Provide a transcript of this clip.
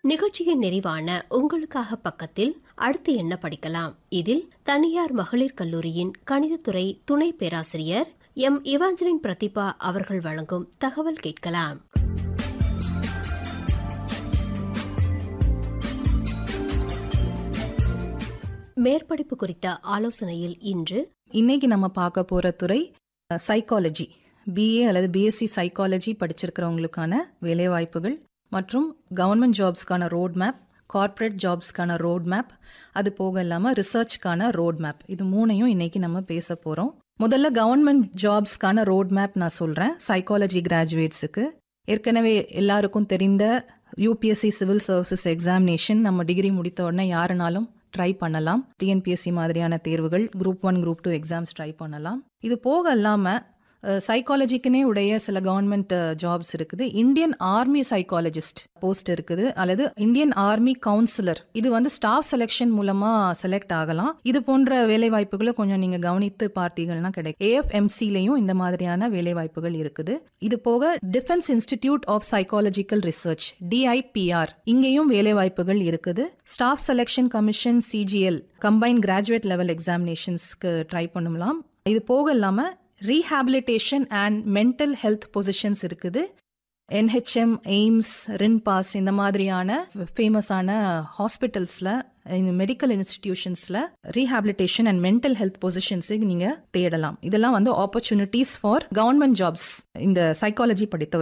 நிகழ்ச்சியின் நிறைவான உங்களுக்காக பக்கத்தில் அடுத்து என்ன படிக்கலாம் இதில் தனியார் மகளிர் கல்லூரியின் கணிதத்துறை துணை பேராசிரியர் எம் இவாஞ்சலின் பிரதிபா அவர்கள் வழங்கும் தகவல் கேட்கலாம் மேற்படிப்பு குறித்த ஆலோசனையில் இன்று இன்னைக்கு நம்ம பார்க்க போற துறை சைக்காலஜி பிஏ அல்லது பிஎஸ்சி சைக்காலஜி படிச்சிருக்கிறவங்களுக்கான வேலைவாய்ப்புகள் மற்றும் கவர்மெண்ட் ஜாப்ஸ்க்கான ரோட் மேப் கார்ப்பரேட் ஜாப்ஸ்க்கான ரோட் மேப் அது போக இல்லாமல் ரிசர்ச்க்கான ரோட் மேப் இது மூணையும் இன்னைக்கு நம்ம பேச போகிறோம் முதல்ல கவர்மெண்ட் ஜாப்ஸ்க்கான ரோட் மேப் நான் சொல்கிறேன் சைக்காலஜி கிராஜுவேட்ஸுக்கு ஏற்கனவே எல்லாருக்கும் தெரிந்த யூபிஎஸ்சி சிவில் சர்வீசஸ் எக்ஸாமினேஷன் நம்ம டிகிரி முடித்த உடனே யாருனாலும் ட்ரை பண்ணலாம் டிஎன்பிஎஸ்சி மாதிரியான தேர்வுகள் group one group two exams try பண்ணலாம் இது போக இல்லாமல் சைக்காலஜிக்குனே உடைய சில கவர்மெண்ட் ஜாப்ஸ் இருக்குது இந்தியன் ஆர்மி சைக்காலஜிஸ்ட் போஸ்ட் இருக்குது அல்லது இந்தியன் ஆர்மி கவுன்சிலர் இது வந்து ஸ்டாஃப் செலெக்ஷன் மூலமா செலக்ட் ஆகலாம் இது போன்ற வேலை வாய்ப்புகளை கொஞ்சம் நீங்க கவனித்து பார்த்தீங்கன்னா கிடைக்கும் ஏஎஃப்எம்சிலையும் இந்த மாதிரியான வேலை வாய்ப்புகள் இருக்குது இது போக defence institute of psychological research DIPR இங்கேயும் வேலை வாய்ப்புகள் இருக்குது staff selection commission CGL combine graduate level எக்ஸாமினேஷன்ஸ்க்கு ட்ரை பண்ணலாம் இது போக இல்லாமல் rehabilitation and mental health positions இருக்குது என்ஹெச்எம் எய்ம்ஸ் ரின்பாஸ் இந்த மாதிரியான ஃபேமஸான ஹாஸ்பிட்டல்ஸில் இந்த மெடிக்கல் இன்ஸ்டிடியூஷன்ஸில் ரீஹாபிலிட்டேஷன் அண்ட் மென்டல் ஹெல்த் பொசிஷன்ஸுக்கு நீங்கள் தேடலாம் இதெல்லாம் வந்து ஆப்பர்ச்சுனிட்டிஸ் ஃபார் கவர்மெண்ட் ஜாப்ஸ் இந்த சைக்காலஜி படித்தவர்